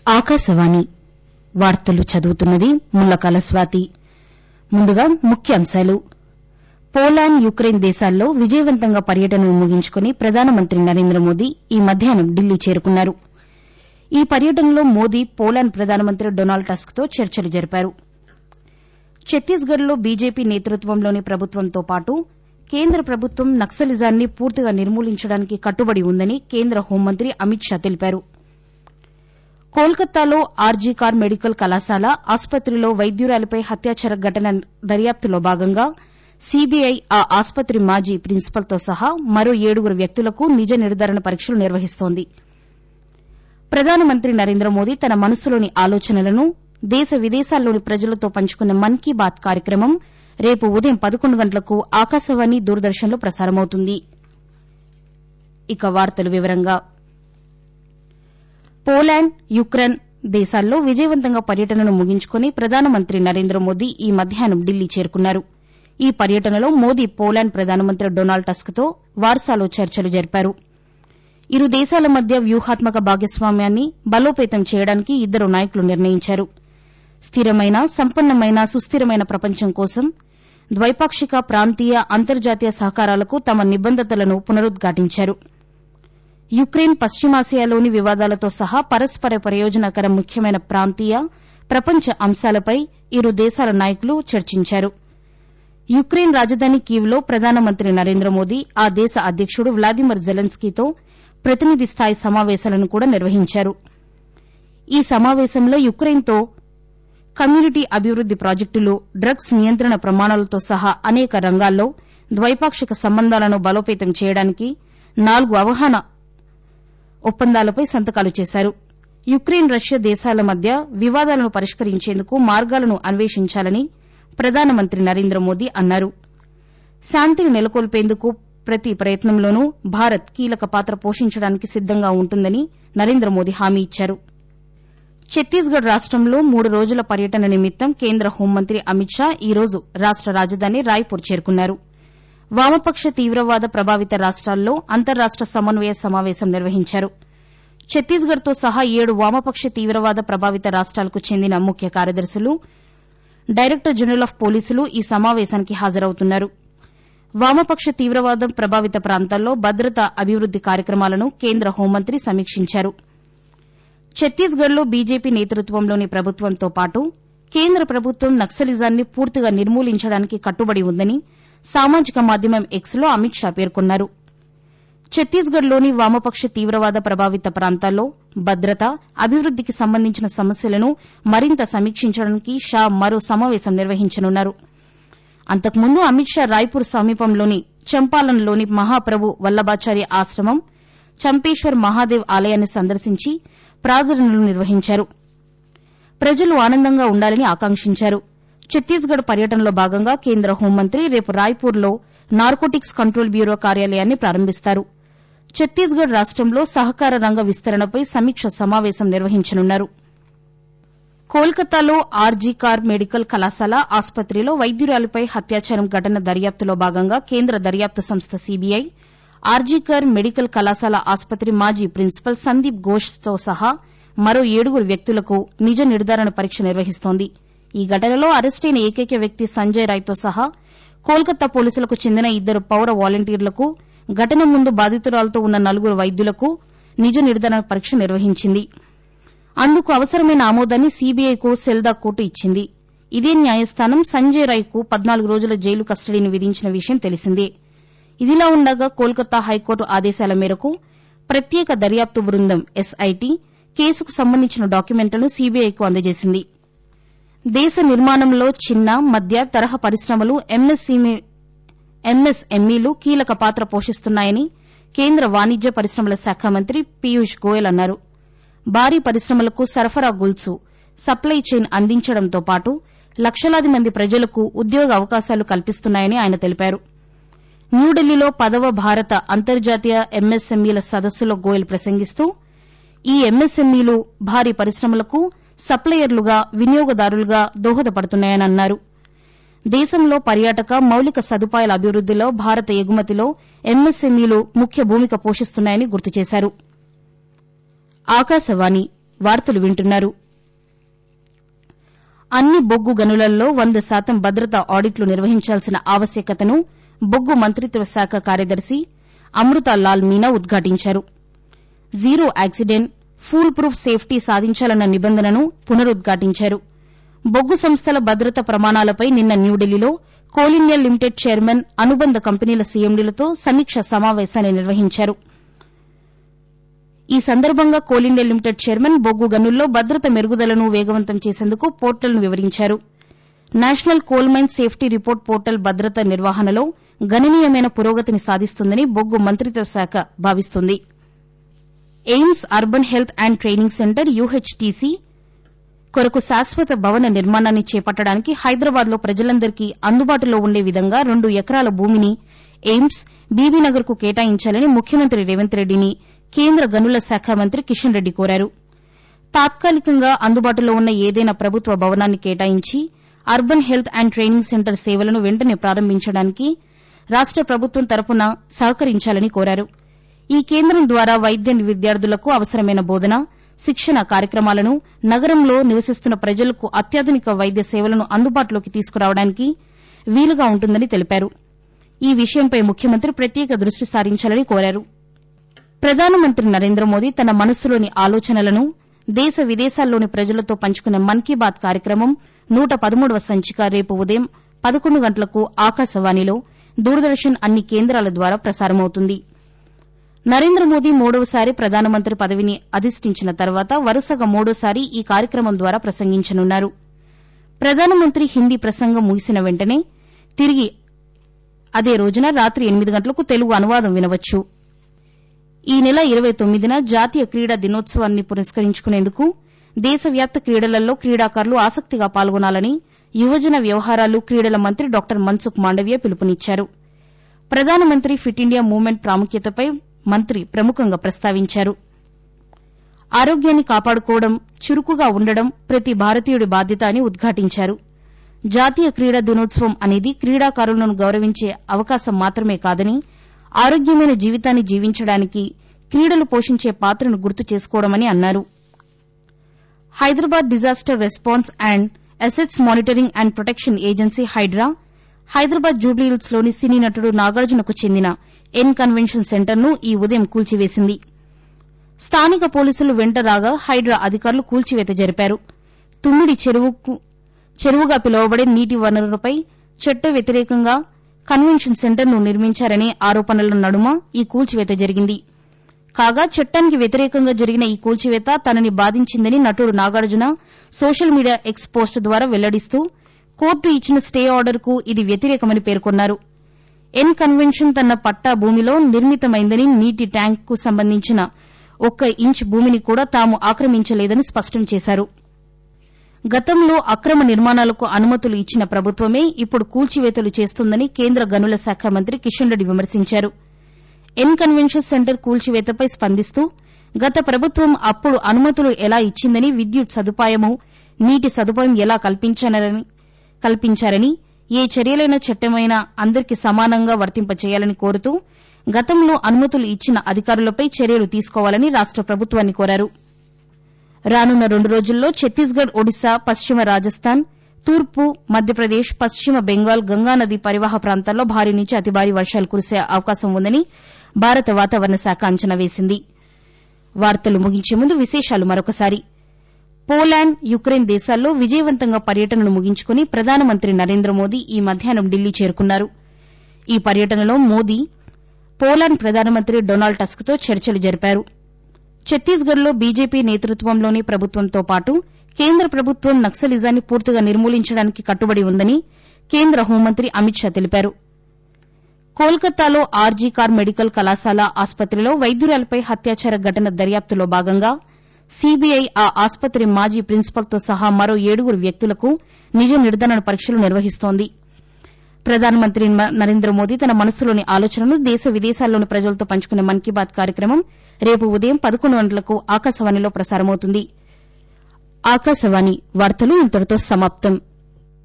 ఆకాశవాణి వార్తలు చదువుతున్నది ముల్లకాల స్వాతి ముందుగా ముఖ్యాంశాలు పోలాండ్ యుక్రెయిన్ దేశాల్లో విజయవంతంగా పర్యటనను ముగించుకుని ప్రధానమంత్రి నరేంద్ర మోదీ ఈ మధ్యాహ్నం ఢిల్లీ చేరుకున్నారు ఈ పర్యటనలో మోదీ పోలాండ్ ప్రధానమంత్రి డొనాల్డ్ టస్క్తో చర్చలు జరిపారు ఛత్తీస్గఢ్లో బీజేపీ నేతృత్వంలోని ప్రభుత్వంతో పాటు కేంద్ర ప్రభుత్వం నక్సలిజాన్ని పూర్తిగా నిర్మూలించడానికి కట్టుబడి ఉందని కేంద్ర హోంమంత్రి అమిత్ షా తెలిపారు కోల్కతాలో ఆర్జీ కార్ మెడికల్ కళాశాల ఆసుపత్రిలో వైద్యురాలిపై హత్యాచార ఘటన దర్యాప్తులో భాగంగా సీబీఐ ఆ ఆసుపత్రి మాజీ ప్రిన్సిపల్తో సహా మరో ఏడుగురు వ్యక్తులకు నిజ నిర్దారణ పరీక్షలు నిర్వహిస్తోంది ప్రధానమంత్రి నరేంద్ర మోదీ తన మనసులోని ఆలోచనలను దేశ విదేశాల్లోని ప్రజలతో పంచుకున్న మన్ కీ బాత్ కార్యక్రమం రేపు ఉదయం పదకొండు గంటలకు ఆకాశవాణి దూరదర్శన్లో ప్రసారమవుతుంది ఇక వార్తల వివరంగా పోలాండ్ యుక్రెయిన్ దేశాల్లో విజయవంతంగా పర్యటనను ముగించుకుని ప్రధానమంత్రి నరేంద్ర మోదీ ఈ మధ్యాహ్నం ఢిల్లీ చేరుకున్నారు ఈ పర్యటనలో మోదీ పోలాండ్ ప్రధానమంత్రి డొనాల్డ్ టస్క్తో వార్సాలో చర్చలు జరిపారు ఇరు దేశాల మధ్య వ్యూహాత్మక భాగస్వామ్యాన్ని బలోపేతం చేయడానికి ఇద్దరు నాయకులు నిర్ణయించారు స్థిరమైన సంపన్నమైన సుస్దిరమైన ప్రపంచం కోసం ద్వైపాక్షిక ప్రాంతీయ అంతర్జాతీయ సహకారాలకు తమ నిబద్దతలను పునరుద్ఘాటించారు యుక్రెయిన్ పశ్చిమాసియాలోని వివాదాలతో సహా పరస్పర ప్రయోజనకర ముఖ్యమైన ప్రాంతీయ ప్రపంచ అంశాలపై ఇరు దేశాల నాయకులు చర్చించారు యుక్రెయిన్ రాజధాని కీవ్లో ప్రధానమంత్రి నరేంద్ర మోదీ ఆ దేశ అధ్యకుడు వ్లాదిమిర్ జెలెన్స్కీతో ప్రతినిధి స్థాయి సమావేశాలను కూడా నిర్వహించారు ఈ సమావేశంలో యుక్రెయిన్తో కమ్యూనిటీ అభివృద్ది ప్రాజెక్టులు డ్రగ్స్ నియంత్రణ ప్రమాణాలతో సహా అనేక రంగాల్లో ద్వైపాక్షిక సంబంధాలను బలోపేతం చేయడానికి నాలుగు అవగాహన ఒప్పందాలపై సంతకాలు చేశారు యుక్రెయిన్ రష్యా దేశాల మధ్య వివాదాలను పరిష్కరించేందుకు మార్గాలను అన్వేషించాలని ప్రధానమంత్రి నరేంద్ర మోదీ అన్నారు శాంతిని నెలకొల్పేందుకు ప్రతి ప్రయత్నంలోనూ భారత్ కీలక పాత్ర పోషించడానికి సిద్దంగా ఉంటుందని నరేంద్ర మోదీ హామీ ఇచ్చారు ఛత్తీస్గఢ్ రాష్టంలో మూడు రోజుల పర్యటన నిమిత్తం కేంద్ర హోంమంత్రి అమిత్ షా ఈ రోజు రాష్ట రాజధాని రాయ్పూర్ చేరుకున్నారు వామపక్ష తీవ్రవాద ప్రభావిత రాష్టాల్లో అంతర్రాష్ట సమన్వయ సమావేశం నిర్వహించారు ఛత్తీస్గఢ్తో సహా ఏడు వామపక్ష తీవ్రవాద ప్రభావిత రాష్టాలకు చెందిన ముఖ్య కార్యదర్శులు డైరెక్టర్ జనరల్ ఆఫ్ పోలీసులు ఈ సమావేశానికి హాజరవుతున్నారు వామపక్ష తీవ్రవాదం ప్రభావిత ప్రాంతాల్లో భద్రతా అభివృద్ది కార్యక్రమాలను కేంద్ర హోంమంత్రి సమీక్షించారు ఛత్తీస్గఢ్లో బీజేపీ నేతృత్వంలోని ప్రభుత్వంతో పాటు కేంద్ర ప్రభుత్వం నక్సలిజాన్ని పూర్తిగా నిర్మూలించడానికి కట్టుబడి ఉందని సామాజిక మాధ్యమం ఎక్స్లో అమిత్ షా పేర్కొన్నారు ఛత్తీస్గఢ్లోని వామపక్ష తీవ్రవాద ప్రభావిత ప్రాంతాల్లో భద్రత అభివృద్దికి సంబంధించిన సమస్యలను మరింత సమీక్షించడానికి షా మరో సమావేశం నిర్వహించనున్నారు అంతకుముందు అమిత్ షా రాయ్పూర్ సమీపంలోని చంపాలన్లోని మహాప్రభు వల్లభాచార్య ఆశ్రమం చంపేశ్వర్ మహాదేవ్ ఆలయాన్ని సందర్శించి ప్రార్థనలు నిర్వహించారు ప్రజలు ఆనందంగా ఉండాలని ఆకాంక్షించారు ఛత్తీస్గఢ్ పర్యటనలో భాగంగా కేంద్ర హోంమంత్రి రేపు రాయ్పూర్లో నార్కోటిక్స్ కంట్రోల్ బ్యూరో కార్యాలయాన్ని ప్రారంభిస్తారు ఛత్తీస్గఢ్ రాష్టంలో సహకార రంగ విస్తరణపై సమీక్ష సమావేశం నిర్వహించనున్నారు కోల్కతాలో ఆర్జీ కార్ మెడికల్ కళాశాల ఆసుపత్రిలో వైద్యురాలిపై హత్యాచారం ఘటన దర్యాప్తులో భాగంగా కేంద్ర దర్యాప్తు సంస్థ సీబీఐ ఆర్జీకర్ మెడికల్ కళాశాల ఆసుపత్రి మాజీ ప్రిన్సిపల్ సందీప్ ఘోష్తో సహా మరో ఏడుగురు వ్యక్తులకు నిజ నిర్దారణ పరీక్ష నిర్వహిస్తోంది ఈ ఘటనలో అరెస్టైన ఏకైక వ్యక్తి సంజయ్ రాయ్తో సహా కోల్కతా పోలీసులకు చెందిన ఇద్దరు పౌర వాలంటీర్లకు ఘటన ముందు బాధితురాలతో ఉన్న నలుగురు వైద్యులకు నిజ నిర్దారణ పరీక్ష నిర్వహించింది అందుకు అవసరమైన ఆమోదాన్ని సీబీఐకు సెల్దా కోర్టు ఇచ్చింది ఇదే న్యాయస్థానం సంజయ్ రాయ్కు పద్నాలుగు రోజుల జైలు కస్టడీని విధించిన విషయం తెలిసిందే ఇదిలా ఉండగా కోల్కతా హైకోర్టు ఆదేశాల మేరకు ప్రత్యేక దర్యాప్తు బృందం ఎస్ఐటీ కేసుకు సంబంధించిన డాక్యుమెంట్లను సీబీఐకు అందజేసింది దేశ నిర్మాణంలో చిన్న మధ్య తరహా పరిశ్రమలు ఎంఎస్ఎంఈలు కీలక పాత్ర పోషిస్తున్నాయని కేంద్ర వాణిజ్య పరిశ్రమల శాఖ మంత్రి పీయూష్ గోయల్ అన్నారు భారీ పరిశ్రమలకు సరఫరా గొలుసు సప్లై చైన్ అందించడంతో పాటు లక్షలాది మంది ప్రజలకు ఉద్యోగ అవకాశాలు కల్పిస్తున్నాయని ఆయన తెలిపారు న్యూఢిల్లీలో పదవ భారత అంతర్జాతీయ ఎంఎస్ఎంఈల సదస్సులో గోయల్ ప్రసంగిస్తూ ఈ ఎంఎస్ఎంఈలు భారీ పరిశ్రమలకు సప్లయర్లుగా వినియోగదారులుగా దోహదపడుతున్నాయని అన్నారు దేశంలో పర్యాటక మౌలిక సదుపాయాల అభివృద్దిలో భారత ఎగుమతిలో ఎంఎస్ఎంఈలు ముఖ్య భూమిక పోషిస్తున్నాయని గుర్తు చేశారు ఆకాశవాణి వార్తలు వింటున్నారు అన్ని బొగ్గు గనులలో వంద శాతం భద్రతా ఆడిట్లు నిర్వహించాల్సిన ఆవశ్యకతను బొగ్గు మంత్రిత్వ శాఖ కార్యదర్శి అమృత లాల్ మీనా ఉద్ఘాటించారు zero accident foolproof safety సాధించాలన్న నిబంధనను పునరుద్ఘాటించారు బొగ్గు సంస్థల భద్రత ప్రమాణాలపై నిన్న న్యూఢిల్లీలో కోల్ ఇండియా లిమిటెడ్ చైర్మన్ అనుబంధ కంపెనీల సీఎండీలతో సమీక్ష సమావేశాన్ని నిర్వహించారు ఈ సందర్భంగా కోల్ ఇండియా లిమిటెడ్ చైర్మన్ బొగ్గు గనుల్లో భద్రత మెరుగుదలను వేగవంతం చేసేందుకు పోర్టల్ను వివరించారు national coal mine safety report portal భద్రత నిర్వహణలో గణనీయమైన పురోగతిని సాధిస్తుందని బొగ్గు మంత్రిత్వ శాఖ భావిస్తోంది AIIMS urban health and training centre U H T C కొరకు శాశ్వత భవన నిర్మాణాన్ని చేపట్టడానికి హైదరాబాద్లో ప్రజలందరికీ అందుబాటులో ఉండే విధంగా రెండు ఎకరాల భూమిని ఎయిమ్స్ బీబీనగర్కు కేటాయించాలని ముఖ్యమంత్రి రేవంత్ రెడ్డిని కేంద్ర గనుల శాఖ మంత్రి కిషన్ రెడ్డి కోరారు తాత్కాలికంగా అందుబాటులో ఉన్న ఏదైనా ప్రభుత్వ భవనాన్ని కేటాయించి urban health and training centre సేవలను వెంటనే ప్రారంభించడానికి రాష్ట ప్రభుత్వం తరపున సహకరించాలని కోరారు ఈ కేంద్రం ద్వారా వైద్య విద్యార్థులకు అవసరమైన బోధన శిక్షణ కార్యక్రమాలను నగరంలో నివసిస్తున్న ప్రజలకు అత్యాధునిక వైద్య సేవలను అందుబాటులోకి తీసుకురావడానికి వీలుగా ఉంటుందని తెలిపారు ఈ విషయంపై ముఖ్యమంత్రి ప్రత్యేక దృష్టి సారించాలని కోరారు ప్రధానమంత్రి నరేంద్ర మోదీ తన మనస్సులోని ఆలోచనలను దేశ విదేశాల్లోని ప్రజలతో పంచుకునే మన్ కీ బాత్ కార్యక్రమం నూట పదమూడవ సంచిక రేపు ఉదయం పదకొండు గంటలకు ఆకాశవాణిలో దూరదర్శన్ అన్ని కేంద్రాల ద్వారా ప్రసారమవుతుంది నరేంద్ర మోదీ మూడవసారి ప్రధానమంత్రి పదవిని అధిష్టించిన తర్వాత వరుసగా మూడోసారి ఈ కార్యక్రమం ద్వారా ప్రసంగించనున్నారు ప్రధానమంత్రి హిందీ ప్రసంగం ముగిసిన వెంటనే తిరిగి అదే రోజున రాత్రి ఎనిమిది గంటలకు తెలుగు అనువాదం వినవచ్చు ఈ నెల ఇరవై తొమ్మిదిన జాతీయ క్రీడా దినోత్సవాన్ని పురస్కరించుకునేందుకు దేశవ్యాప్త క్రీడలలో క్రీడాకారులు ఆసక్తిగా పాల్గొనాలని యువజన వ్యవహారాలు క్రీడల మంత్రి డాక్టర్ మన్సుఖ్ మాండవీయ పిలుపునిచ్చారు ప్రధానమంత్రి ఫిట్ ఇండియా మూవ్మెంట్ ప్రాముఖ్యతపై మంత్రి ప్రముఖంగా ప్రస్తావించారు ఆరోగ్యాన్ని కాపాడుకోవడం చురుకుగా ఉండడం ప్రతి భారతీయుడి బాధ్యత అని ఉద్ఘాటించారు జాతీయ క్రీడా దినోత్సవం అనేది క్రీడాకారులను గౌరవించే అవకాశం మాత్రమే కాదని ఆరోగ్యమైన జీవితాన్ని జీవించడానికి క్రీడలు పోషించే పాత్రను గుర్తు చేసుకోవడమని అన్నారు Hyderabad disaster response and assets monitoring and protection agency Hydraa Hyderabad జూబ్లీహిల్స్లోని సినీ నటుడు నాగార్జునకు చెందిన ఎన్ కన్వెన్షన్ సెంటర్ను ఈ ఉదయం కూల్చివేసింది స్థానిక పోలీసులు వెంట రాగా హైడ్రా అధికారులు కూల్చివేత జరిపారు తుమ్మిడి చెరువుకు చెరువుగా పిలువబడే నీటి వనరులపై చట్ట వ్యతిరేకంగా కన్వెన్షన్ సెంటర్ను నిర్మించారనే ఆరోపణల నడుమ ఈ కూల్చివేత జరిగింది కాగా చట్టానికి వ్యతిరేకంగా జరిగిన ఈ కూల్చివేత తనని బాధించిందని నటుడు Nagarjuna social media X post ద్వారా వెల్లడిస్తూ కోర్టు ఇచ్చిన స్టే ఆర్డర్కు ఇది వ్యతిరేకమని పేర్కొన్నారు ఎన్ కన్వెన్షన్ తన పట్టా భూమిలో నిర్మితమైందని నీటి ట్యాంకుకు సంబంధించిన ఒక్క ఇంచ్ భూమిని కూడా తాము ఆక్రమించలేదని స్పష్టం చేశారు గతంలో అక్రమ నిర్మాణాలకు అనుమతులు ఇచ్చిన ప్రభుత్వమే ఇప్పుడు కూల్చివేతలు చేస్తోందని కేంద్ర గనుల శాఖ మంత్రి కిషన్ రెడ్డి విమర్శించారు ఎన్ కన్వెన్షన్ సెంటర్ కూల్చివేతపై స్పందిస్తూ గత ప్రభుత్వం అప్పుడు అనుమతులు ఎలా ఇచ్చిందని విద్యుత్ సదుపాయము నీటి సదుపాయం ఎలా కల్పించారని ఏ చర్యలైనా చట్టమైనా అందరికీ సమానంగా వర్తింపచేయాలని కోరుతూ గతంలో అనుమతులు ఇచ్చిన అధికారులపై చర్యలు తీసుకోవాలని రాష్ట ప్రభుత్వాన్ని కోరారు రానున్న రెండు రోజుల్లో ఛత్తీస్గఢ్ ఒడిశా పశ్చిమ రాజస్థాన్ తూర్పు మధ్యప్రదేశ్ పశ్చిమ బెంగాల్ గంగానది పరివాహ ప్రాంతాల్లో భారీ నుంచి అతి భారీ వర్షాలు కురిసే అవకాశం ఉందని భారత వాతావరణ శాఖ అంచనా వేసింది వార్తలు ముగించే ముందు విశేషాలు మరొకసారి పోలాండ్ యుక్రెయిన్ దేశాల్లో విజయవంతంగా పర్యటనను ముగించుకుని ప్రధానమంత్రి నరేంద్ర మోదీ ఈ మధ్యాహ్నం ఢిల్లీ చేరుకున్నారు ఈ పర్యటనలో మోదీ పోలాండ్ ప్రధానమంత్రి డొనాల్డ్ టస్క్తో చర్చలు జరిపారు ఛత్తీస్గఢ్లో బీజేపీ నేతృత్వంలోని ప్రభుత్వంతో పాటు కేంద్ర ప్రభుత్వం నక్సలిజాన్ని పూర్తిగా నిర్మూలించడానికి కట్టుబడి ఉందని కేంద్ర హోంమంత్రి అమిత్ షా తెలిపారు కోల్కతాలో ఆర్జీ కార్ మెడికల్ కళాశాల ఆసుపత్రిలో వైద్యురాలపై హత్యాచార ఘటన దర్యాప్తులో భాగంగా సీబీఐ ఆ ఆసుపత్రి మాజీ ప్రిన్సిపల్తో సహా మరో ఏడుగురు వ్యక్తులకు నిజ నిర్ధారణ పరీక్షలు నిర్వహిస్తోంది ప్రధానమంత్రి నరేంద్ర మోదీ తన మనస్సులోని ఆలోచనలు దేశ విదేశాల్లోని ప్రజలతో పంచుకునే మన్ కీ బాత్ కార్యక్రమం రేపు ఉదయం పదకొండు గంటలకు ఆకాశవాణిలో ప్రసారమవుతుంది ఆకాశవాణి వార్తలు ఇంతటితో సమాప్తం